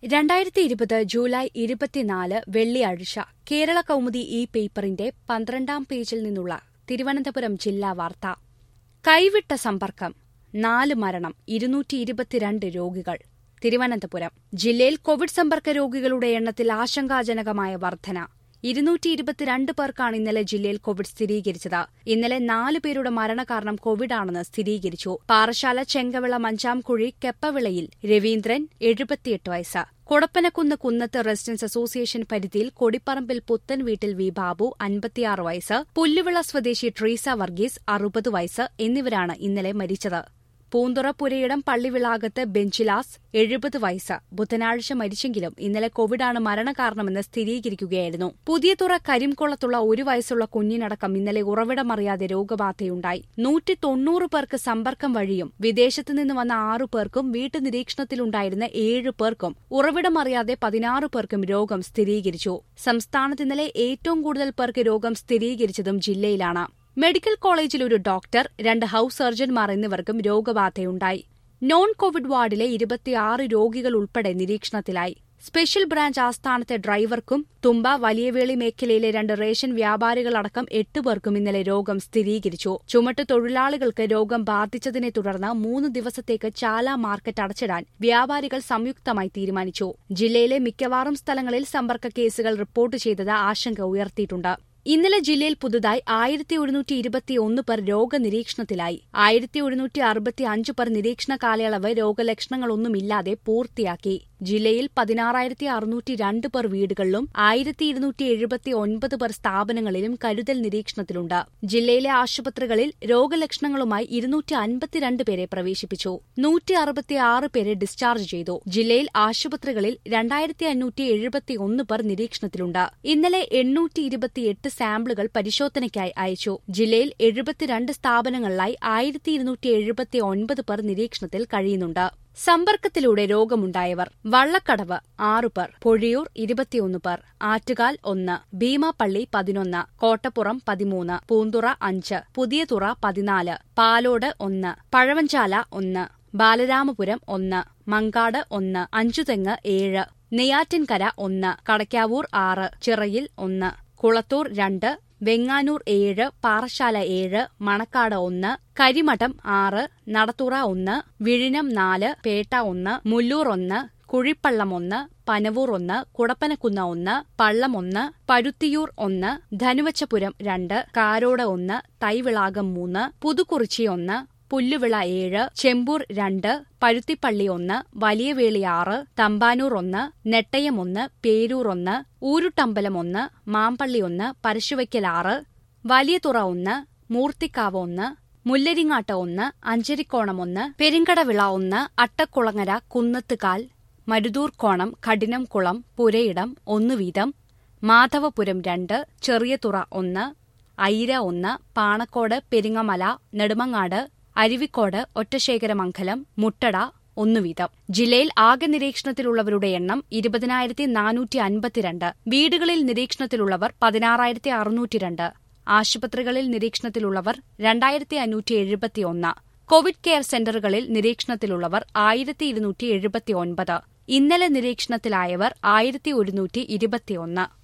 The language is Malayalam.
രണ്ടായിരത്തി ഇരുപത് ജൂലൈ ഇരുപത്തിനാല് വെള്ളിയാഴ്ച കേരള കൗമുദി ഈ പേപ്പറിന്റെ പന്ത്രണ്ടാം പേജിൽ നിന്നുള്ള തിരുവനന്തപുരം ജില്ലാ വാർത്ത കൈവിട്ട സമ്പർക്കം നാല് മരണം ഇരുന്നൂറ്റി ഇരുപത്തിരണ്ട് രോഗികൾ തിരുവനന്തപുരം ജില്ലയിൽ കോവിഡ് സമ്പർക്ക രോഗികളുടെ എണ്ണത്തിൽ ആശങ്കാജനകമായ വർധന ഇരുന്നൂറ്റി ഇരുപത്തിരണ്ട് പേർക്കാണ് ഇന്നലെ ജില്ലയിൽ കോവിഡ് സ്ഥിരീകരിച്ചത് ഇന്നലെ നാല് പേരുടെ മരണകാരണം കോവിഡാണെന്ന് സ്ഥിരീകരിച്ചു പാറശാല ചെങ്കവിള മഞ്ചാംകുഴി കെപ്പവിളയിൽ രവീന്ദ്രൻ എഴുപത്തിയെട്ട് വയസ്സ് കൊടപ്പനക്കുന്ന് കുന്നത്ത് റെസിഡൻസ് അസോസിയേഷൻ പരിധിയിൽ കൊടിപ്പറമ്പിൽ പുത്തൻ വീട്ടിൽ വി ബാബു അൻപത്തിയാറ് വയസ്സ് പുല്ലുവിള സ്വദേശി ട്രീസ വർഗീസ് അറുപത് വയസ്സ് എന്നിവരാണ് ഇന്നലെ മരിച്ചത് പൂന്തുറ പുരയിടം പള്ളിവിളാകത്ത് ബെഞ്ചിലാസ് എഴുപത് വയസ്സ് ബുധനാഴ്ച മരിച്ചെങ്കിലും ഇന്നലെ കോവിഡാണ് മരണകാരണമെന്ന് സ്ഥിരീകരിക്കുകയായിരുന്നു പുതിയതുറ കരിംകുളത്തുള്ള ഒരു വയസ്സുള്ള കുഞ്ഞിനടക്കം ഇന്നലെ ഉറവിടമറിയാതെ രോഗബാധയുണ്ടായി നൂറ്റി തൊണ്ണൂറ് പേർക്ക് സമ്പർക്കം വഴിയും വിദേശത്തു നിന്ന് വന്ന ആറു പേർക്കും വീട്ടുനിരീക്ഷണത്തിലുണ്ടായിരുന്ന ഏഴ് പേർക്കും ഉറവിടമറിയാതെ പതിനാറ് പേർക്കും രോഗം സ്ഥിരീകരിച്ചു സംസ്ഥാനത്ത് ഇന്നലെ ഏറ്റവും കൂടുതൽ പേർക്ക് രോഗം സ്ഥിരീകരിച്ചതും ജില്ലയിലാണ് മെഡിക്കൽ കോളേജിൽ ഒരു ഡോക്ടർ രണ്ട് ഹൌസ് സർജൻമാർ എന്നിവർക്കും രോഗബാധയുണ്ടായി നോൺ കോവിഡ് വാർഡിലെ ഇരുപത്തിയാറ് രോഗികൾ ഉൾപ്പെടെ നിരീക്ഷണത്തിലായി സ്പെഷ്യൽ ബ്രാഞ്ച് ആസ്ഥാനത്തെ ഡ്രൈവർക്കും തുമ്പ വലിയവേളി മേഖലയിലെ രണ്ട് റേഷൻ വ്യാപാരികളടക്കം എട്ട് പേർക്കും ഇന്നലെ രോഗം സ്ഥിരീകരിച്ചു ചുമട്ട് തൊഴിലാളികൾക്ക് രോഗം ബാധിച്ചതിനെ തുടർന്ന് മൂന്ന് ദിവസത്തേക്ക് ചാല മാർക്കറ്റ് അടച്ചിടാൻ വ്യാപാരികൾ സംയുക്തമായി തീരുമാനിച്ചു ജില്ലയിലെ മിക്കവാറും സ്ഥലങ്ങളിൽ സമ്പർക്ക കേസുകൾ റിപ്പോർട്ട് ചെയ്തത് ആശങ്ക ഉയർത്തിയിട്ടുണ്ട് ഇന്നലെ ജില്ലയിൽ പുതുതായി ആയിരത്തി ഒരുന്നൂറ്റി ഇരുപത്തിയൊന്ന് പേർ രോഗനിരീക്ഷണത്തിലായി ആയിരത്തി ഒരുന്നൂറ്റി അറുപത്തി അഞ്ച് പേർ നിരീക്ഷണ കാലയളവ് രോഗലക്ഷണങ്ങളൊന്നുമില്ലാതെ പൂർത്തിയാക്കി ജില്ലയിൽ പതിനാറായിരത്തി അറുന്നൂറ്റി രണ്ട് പേർ വീടുകളിലും ആയിരത്തി ഇരുന്നൂറ്റി എഴുപത്തി ഒൻപത് പേർ സ്ഥാപനങ്ങളിലും കരുതൽ നിരീക്ഷണത്തിലുണ്ട് ജില്ലയിലെ ആശുപത്രികളിൽ രോഗലക്ഷണങ്ങളുമായി ഇരുന്നൂറ്റി അൻപത്തിരണ്ട് പേരെ പ്രവേശിപ്പിച്ചു നൂറ്റി അറുപത്തിയാറ് പേരെ ഡിസ്ചാർജ് ചെയ്തു ജില്ലയിൽ ആശുപത്രികളിൽ രണ്ടായിരത്തി അഞ്ഞൂറ്റി എഴുപത്തിയൊന്ന് പേർ നിരീക്ഷണത്തിലുണ്ട് ഇന്നലെ എണ്ണൂറ്റി ഇരുപത്തിയെട്ട് സാമ്പിളുകൾ പരിശോധനയ്ക്കായി അയച്ചു ജില്ലയിൽ എഴുപത്തിരണ്ട് സ്ഥാപനങ്ങളിലായി ആയിരത്തി ഇരുന്നൂറ്റി എഴുപത്തി ഒൻപത് പേർ നിരീക്ഷണത്തിൽ കഴിയുന്നുണ്ട് സമ്പർക്കത്തിലൂടെ രോഗമുണ്ടായവർ വള്ളക്കടവ് ആറു പേർ പൊഴിയൂർ ഇരുപത്തിയൊന്ന് പേർ ആറ്റുകാൽ ഒന്ന് ഭീമാപ്പള്ളി പതിനൊന്ന് കോട്ടപ്പുറം പതിമൂന്ന് പൂന്തുറ അഞ്ച് പുതിയതുറ പതിനാല് പാലോട് ഒന്ന് പഴവഞ്ചാല ഒന്ന് ബാലരാമപുരം ഒന്ന് മങ്കാട് ഒന്ന് അഞ്ചുതെങ്ങ് ഏഴ് നെയ്യാറ്റിൻകര ഒന്ന് കടക്കാവൂർ ആറ് ചിറയിൽ ഒന്ന് കുളത്തൂർ രണ്ട് വെങ്ങാനൂർ ഏഴ് പാറശാല ഏഴ് മണക്കാട് ഒന്ന് കരിമഠം ആറ് നടത്തുറ ഒന്ന് വിഴിനം നാല് പേട്ട ഒന്ന് മുല്ലൂർ ഒന്ന് കുഴിപ്പള്ളം ഒന്ന് പനവൂർ ഒന്ന് കുടപ്പനക്കുന്ന ഒന്ന് പള്ളം ഒന്ന് പരുത്തിയൂർ ഒന്ന് ധനുവച്ചപുരം രണ്ട് കാരോട് ഒന്ന് തൈവിളാകം മൂന്ന് പുതുക്കുറിച്ചി ഒന്ന് പുല്ലുവിള ഏഴ് ചെമ്പൂർ രണ്ട് പരുത്തിപ്പള്ളി ഒന്ന് വലിയവേളി ആറ് തമ്പാനൂർ ഒന്ന് നെട്ടയം ഒന്ന് പേരൂർ ഒന്ന് ഊരുട്ടമ്പലം ഒന്ന് മാമ്പള്ളി ഒന്ന് പരശുവയ്ക്കൽ ആറ് വലിയതുറ ഒന്ന് മൂർത്തിക്കാവ് ഒന്ന് മുല്ലരിങ്ങാട്ട് ഒന്ന് അഞ്ചരിക്കോണം ഒന്ന് പെരിങ്കടവിള ഒന്ന് അട്ടക്കുളങ്ങര കുന്നത്തുകാൽ മരുതൂർക്കോണം കഠിനംകുളം പുരയിടം ഒന്നു വീതം മാധവപുരം രണ്ട് ചെറിയതുറ ഒന്ന് ഐര ഒന്ന് പാണക്കോട് പെരിങ്ങമല നെടുമങ്ങാട് അരുവിക്കോട് ഒറ്റശേഖരമംഗലം മുട്ടട ഒന്നുവീതം ജില്ലയിൽ ആകെ നിരീക്ഷണത്തിലുള്ളവരുടെ എണ്ണം ഇരുപതിനായിരത്തി നാനൂറ്റി അൻപത്തിരണ്ട് വീടുകളിൽ നിരീക്ഷണത്തിലുള്ളവർ പതിനാറായിരത്തി അറുന്നൂറ്റിരണ്ട് ആശുപത്രികളിൽ നിരീക്ഷണത്തിലുള്ളവർ രണ്ടായിരത്തി അഞ്ഞൂറ്റി എഴുപത്തിയൊന്ന് കോവിഡ് കെയർ സെന്ററുകളിൽ നിരീക്ഷണത്തിലുള്ളവർ ആയിരത്തി ഇരുന്നൂറ്റി എഴുപത്തിയൊൻപത് ഇന്നലെ നിരീക്ഷണത്തിലായവർ ആയിരത്തി ഒരുന്നൂറ്റി ഇരുപത്തിയൊന്ന്